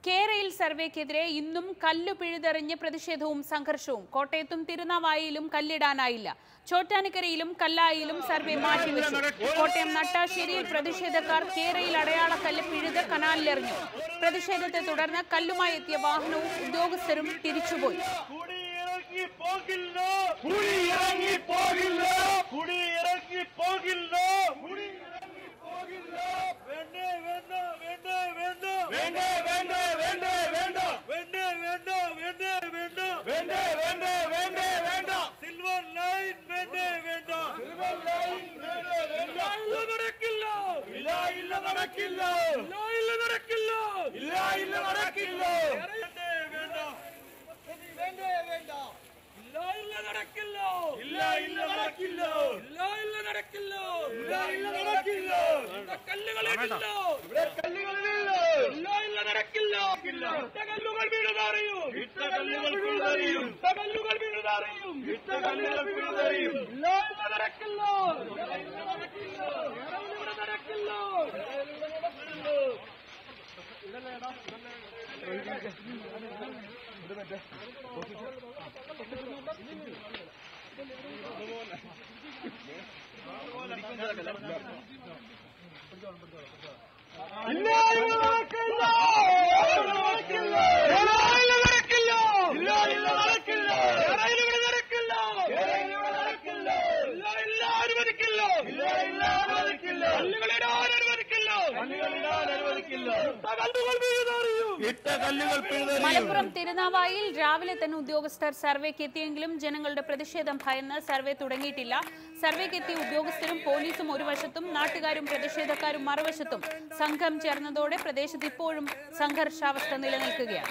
കേരയിൽ സർവേക്കെതിരെ ഇന്നും കല്ലു പിഴുതെറിഞ്ഞ് പ്രതിഷേധവും സംഘർഷവും കോട്ടയത്തും തിരുനാവായിലും കല്ലിടാനായില്ല ചോറ്റാനിക്കരയിലും കല്ലായിലും സർവേ മാറ്റിവെച്ചു കോട്ടയം നട്ടാശ്ശേരിയിൽ പ്രതിഷേധക്കാർ കേരയിൽ അടയാളക്കല്ല് പിഴുത് കനാലിലെറിഞ്ഞു പ്രതിഷേധത്തെ തുടർന്ന് കല്ലുമായി എത്തിയ വാഹനവും ഉദ്യോഗസ്ഥരും തിരിച്ചുപോയി കുടിയിറങ്ങി പോകില്ല കുടിയിറങ്ങി പോകില്ല കുടിയിറങ്ങി പോകില്ല കുടിയിറങ്ങി പോകില്ല വേണ്ടേ വേണ്ട വേണ്ടേ വേണ്ട വേണ്ടേ വേണ്ടേ വേണ്ടേ വേണ്ട വേണ്ടേ വേണ്ട വേണ്ടേ വേണ്ട വേണ്ടേ വേണ്ടേ വേണ്ടേ വേണ്ട സിൽവർ ലൈൻ വേണ്ടേ വേണ്ട സിൽവർ ലൈൻ വേണ്ടേ വേണ്ട ഇല്ല നടക്കില്ല ഇല്ല ഇല്ല നടക്കില്ല ഇല്ല ഇല്ല നടക്കില്ല ഇല്ല ഇല്ല നടക്കില്ല വേണ്ടേ വേണ്ട വേണ്ടേ വേണ്ട ഇല്ല ഇല്ല നടക്കില്ല ഇല്ല ഇല്ല നടക്കില്ല ഇല്ല ഇല്ല നടക്കില്ല ഇല്ല ഇല്ല നടക്കില്ല ഇവിടെ കല്ലുകളില്ല ഇവിടെ കല്ലുകളില്ല ഇല്ല ഇല്ല നടക്കില്ല ഇട്ട കല്ലുകൾ വീണതറിയും ഇട്ട കല്ലുകൾ വീണതറിയും ഇട്ട കല്ലുകൾ വീണതറിയും ഇട്ട കല്ലുകൾ വീണതറിയും ഇല്ല ഇല്ല നടക്കില്ല ഇല്ല ഇല്ല നടക്കില്ല ഇവിടെ നടക്കില്ല ഇവിടെ നടക്കില്ല ഇല്ല ഇല്ല നടക്കില്ല നടക്കില്ല ഇല്ല നടക്കില്ല ഇല്ല ഇല്ല നടക്കില്ല ഇവിടെ നടക്കില്ല ഇവിടെ നടക്കില്ല ഇല്ല ഇല്ല അനുവദിക്കില്ല ഇല്ല ഇല്ല അനുവദിക്കില്ല കല്ലുകളിടാൻ അനുവദിക്കില്ല കല്ലുകളിടാൻ അനുവദിക്കില്ല കല്ലുകൾ വീഴുന്നറിയും ഇട്ട കല്ലുകൾ മലപ്പുറം തിരുനാവായിൽ രാവിലെ തന്നെ ഉദ്യോഗസ്ഥർ സർവേക്ക് എത്തിയെങ്കിലും ജനങ്ങളുടെ പ്രതിഷേധം ഭയന്ന് സർവേ തുടങ്ങിയിട്ടില്ല സർവേക്ക് എത്തിയ ഉദ്യോഗസ്ഥരും പോലീസും ഒരു വശത്തും നാട്ടുകാരും പ്രതിഷേധക്കാരും മറുവശത്തും സംഘം ചേർന്നതോടെ പ്രദേശത്ത് ഇപ്പോഴും സംഘർഷാവസ്ഥ നിലനിൽക്കുകയാണ്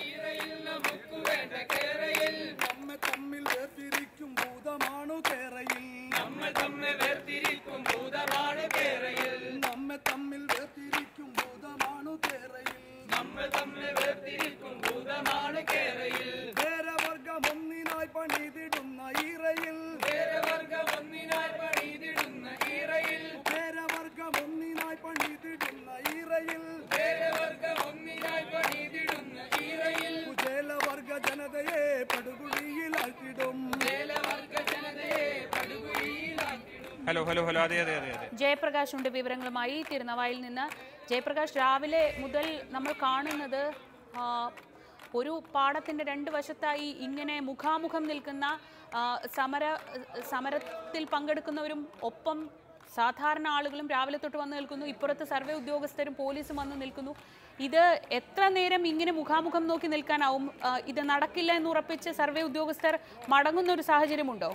നമ്മെ തമ്മിൽ വേർതിരിക്കും ഭൂതമാണു കേരയിൽ നമ്മൾ തമ്മിൽ വേർതിരിക്കും ഭൂതമാണ് കേരയിൽ നമ്മെ തമ്മിൽ വേർതിരിക്കും ഭൂതമാണു കേരയിൽ നമ്മൾ തമ്മിൽ വേർതിരിക്കും ഭൂതമാണ് കേരയിൽ വേറെ വർഗം ഒന്നിനായി പണിതിടുന്ന ഈറയിൽ വേറെ വർഗം ഒന്നിനായി പണിതിടുന്ന ഈറയിൽ വേറെ വർഗം ഒന്നിനായി പണിതിടുന്ന ഈറയിൽ വേറെ വർഗം ഒന്നിനായി പണിതിടുന്ന ഈറയിൽ കുചേലവർഗ ജനതയെ പടുകുഴിയിലാക്കിടും ജലവർഗ ജനതയെ പടുകുഴിയിലാക്കിടും ഹലോ ഹലോ ഹലോ അതെ അതെ അതെ അതെ ജയപ്രകാശ് ഉണ്ട് വിവരങ്ങളുമായി തിരുനവായിൽ നിന്ന് ജയപ്രകാശ് രാവിലെ മുതൽ നമ്മൾ കാണുന്നത് ആ, ഒരു പാടത്തിന്റെ രണ്ട് വശത്തായി ഇങ്ങനെ മുഖാമുഖം നിൽക്കുന്ന ആ, സമര സമരത്തിൽ പങ്കെടുക്കുന്നവരും ഒപ്പം സാധാരണ ആളുകളും രാവിലെ തൊട്ട് വന്ന് നിൽക്കുന്നു ഇപ്പുറത്ത് സർവേ ഉദ്യോഗസ്ഥരും പോലീസും വന്ന് നിൽക്കുന്നു ഇത് എത്ര നേരം ഇങ്ങനെ മുഖാമുഖം നോക്കി നിൽക്കാനാവും ആ, ഇത് നടക്കില്ല എന്ന് ഉറപ്പിച്ച് സർവേ ഉദ്യോഗസ്ഥർ മടങ്ങുന്ന ഒരു സാഹചര്യമുണ്ടോ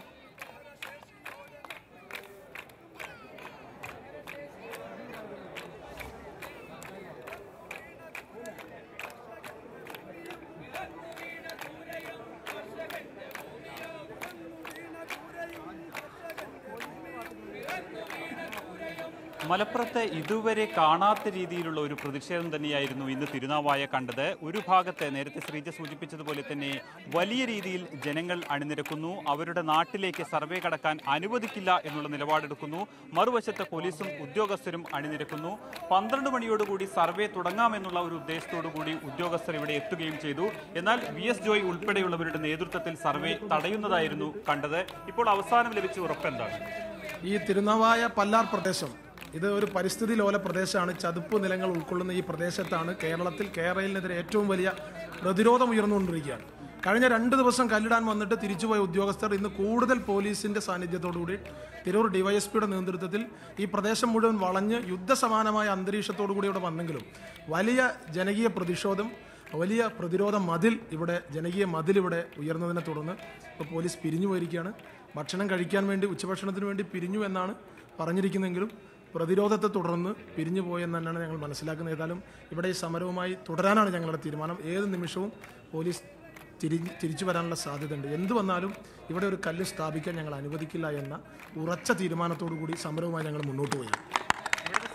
മലപ്പുറത്ത് ഇതുവരെ കാണാത്ത രീതിയിലുള്ള ഒരു പ്രതിഷേധം തന്നെയായിരുന്നു ഇന്ന് തിരുനാവായ കണ്ടത് ഒരു ഭാഗത്ത് നേരത്തെ ശ്രീജ സൂചിപ്പിച്ചതുപോലെ തന്നെ വലിയ രീതിയിൽ ജനങ്ങൾ അണിനിരക്കുന്നു അവരുടെ നാട്ടിലേക്ക് സർവേ കടക്കാൻ അനുവദിക്കില്ല എന്നുള്ള നിലപാടെടുക്കുന്നു മറുവശത്ത് പോലീസും ഉദ്യോഗസ്ഥരും അണിനിരക്കുന്നു പന്ത്രണ്ട് മണിയോടുകൂടി സർവേ തുടങ്ങാമെന്നുള്ള ഒരു ഉദ്ദേശത്തോടു കൂടി ഉദ്യോഗസ്ഥർ ഇവിടെ എത്തുകയും ചെയ്തു എന്നാൽ വി എസ് ജോയ് ഉൾപ്പെടെയുള്ളവരുടെ നേതൃത്വത്തിൽ സർവേ തടയുന്നതായിരുന്നു കണ്ടത് ഇപ്പോൾ അവസാനം ലഭിച്ച ഉറപ്പെന്താണ് ഈ തിരുനാവായ പല്ലാർ പ്രദേശം ഇത് ഒരു പരിസ്ഥിതി ലോല പ്രദേശമാണ് ചതുപ്പ് നിലങ്ങൾ ഉൾക്കൊള്ളുന്ന ഈ പ്രദേശത്താണ് കേരളത്തിൽ കേരളത്തിനെതിരെ ഏറ്റവും വലിയ പ്രതിരോധം ഉയർന്നുകൊണ്ടിരിക്കുകയാണ് കഴിഞ്ഞ രണ്ട് ദിവസം കല്ലിടാൻ വന്നിട്ട് തിരിച്ചുപോയ ഉദ്യോഗസ്ഥർ ഇന്ന് കൂടുതൽ പോലീസിന്റെ സാന്നിധ്യത്തോടുകൂടി തിരൂർ ഡിവൈഎസ്പിയുടെ നേതൃത്വത്തിൽ ഈ പ്രദേശം മുഴുവൻ വളഞ്ഞ് യുദ്ധസമാനമായ അന്തരീക്ഷത്തോടു കൂടി ഇവിടെ വന്നെങ്കിലും വലിയ ജനകീയ പ്രതിഷേധം വലിയ പ്രതിരോധ മതിൽ ഇവിടെ ജനകീയ മതിൽ ഇവിടെ ഉയർന്നതിനെ തുടർന്ന് ഇപ്പോൾ പോലീസ് പിരിഞ്ഞു പോയിരിക്കുകയാണ് ഭക്ഷണം കഴിക്കാൻ വേണ്ടി ഉച്ചഭക്ഷണത്തിന് വേണ്ടി പിരിഞ്ഞു എന്നാണ് പറഞ്ഞിരിക്കുന്നെങ്കിലും പ്രതിരോധത്തെ തുടർന്ന് പിരിഞ്ഞു പോയെന്ന് തന്നെയാണ് ഞങ്ങൾ മനസ്സിലാക്കുന്നത് ഏതായാലും ഇവിടെ ഈ സമരവുമായി തുടരാനാണ് ഞങ്ങളുടെ തീരുമാനം ഏത് നിമിഷവും പോലീസ് തിരി തിരിച്ചു വരാനുള്ള സാധ്യതയുണ്ട് എന്ത് വന്നാലും ഇവിടെ ഒരു കല്ല് സ്ഥാപിക്കാൻ ഞങ്ങൾ അനുവദിക്കില്ല എന്ന ഉറച്ച തീരുമാനത്തോടു കൂടി സമരവുമായി ഞങ്ങൾ മുന്നോട്ട് പോയി ഇവിടുത്തെ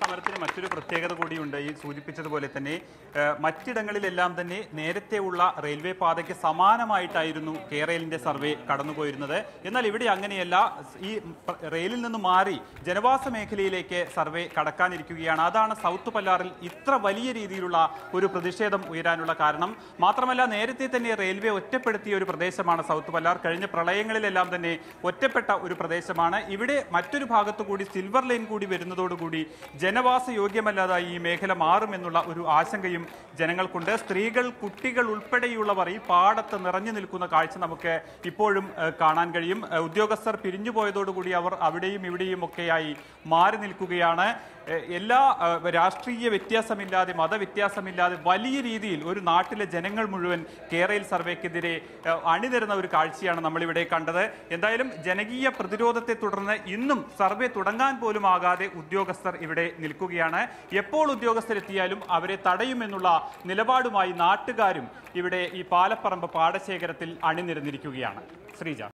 സമരത്തിന് മറ്റൊരു പ്രത്യേകത കൂടിയുണ്ട് ഈ സൂചിപ്പിച്ചതുപോലെ തന്നെ ഏഹ്, മറ്റിടങ്ങളിലെല്ലാം തന്നെ നേരത്തെ ഉള്ള റെയിൽവേ പാതയ്ക്ക് സമാനമായിട്ടായിരുന്നു കേരളിന്റെ സർവേ കടന്നുപോയിരുന്നത് എന്നാൽ ഇവിടെ അങ്ങനെയല്ല ഈ പ- റെയിലിൽ നിന്ന് മാറി ജനവാസ മേഖലയിലേക്ക് സർവേ കടക്കാനിരിക്കുകയാണ് അതാണ് സൗത്ത് പല്ലാറിൽ ഇത്ര വലിയ രീതിയിലുള്ള ഒരു പ്രതിഷേധം ഉയരാനുള്ള കാരണം മാത്രമല്ല നേരത്തെ തന്നെ റെയിൽവേ ഒറ്റപ്പെടുത്തിയ ഒരു പ്രദേശമാണ് സൗത്ത് പല്ലാർ കഴിഞ്ഞ പ്രളയങ്ങളിലെല്ലാം തന്നെ ഒറ്റപ്പെട്ട ഒരു പ്രദേശമാണ് ഇവിടെ മറ്റൊരു ഭാഗത്തു കൂടി സിൽവർ ലൈൻ കൂടി വരുന്നതോടുകൂടി ജനവാസ യോഗ്യമല്ലാതായി ഈ മേഖല മാറുമെന്നുള്ള ഒരു ആശങ്കയും ജനങ്ങൾക്കുണ്ട് സ്ത്രീകൾ കുട്ടികൾ ഉൾപ്പെടെയുള്ളവർ ഈ പാടത്ത് നിറഞ്ഞു നിൽക്കുന്ന കാഴ്ച നമുക്ക് ഇപ്പോഴും ഏഹ്, കാണാൻ കഴിയും ഏഹ്, ഉദ്യോഗസ്ഥർ പിരിഞ്ഞു പോയതോടുകൂടി അവർ അവിടെയും ഇവിടെയും ഒക്കെയായി മാറി നിൽക്കുകയാണ് ഏഹ്, എല്ലാ ഏഹ്, രാഷ്ട്രീയ വ്യത്യാസമില്ലാതെ മതവ്യത്യാസമില്ലാതെ വലിയ രീതിയിൽ ഒരു നാട്ടിലെ ജനങ്ങൾ മുഴുവൻ കേരയിൽ സർവേക്കെതിരെ ഏഹ്, അണിനിരുന്ന ഒരു കാഴ്ചയാണ് നമ്മളിവിടെ കണ്ടത് എന്തായാലും ജനകീയ പ്രതിരോധത്തെ തുടർന്ന് ഇന്നും സർവേ തുടങ്ങാൻ പോലും ആകാതെ ഉദ്യോഗസ്ഥർ ഇവിടെ നിൽക്കുകയാണ് എപ്പോൾ ഉദ്യോഗസ്ഥരെത്തിയാലും അവരെ തടയുമെന്നുള്ള നിലപാടുമായി നാട്ടുകാരും ഇവിടെ ഈ പാലപ്പറമ്പ് പാടശേഖരത്തിൽ അണിനിരന്നിരിക്കുകയാണ് ശ്രീജ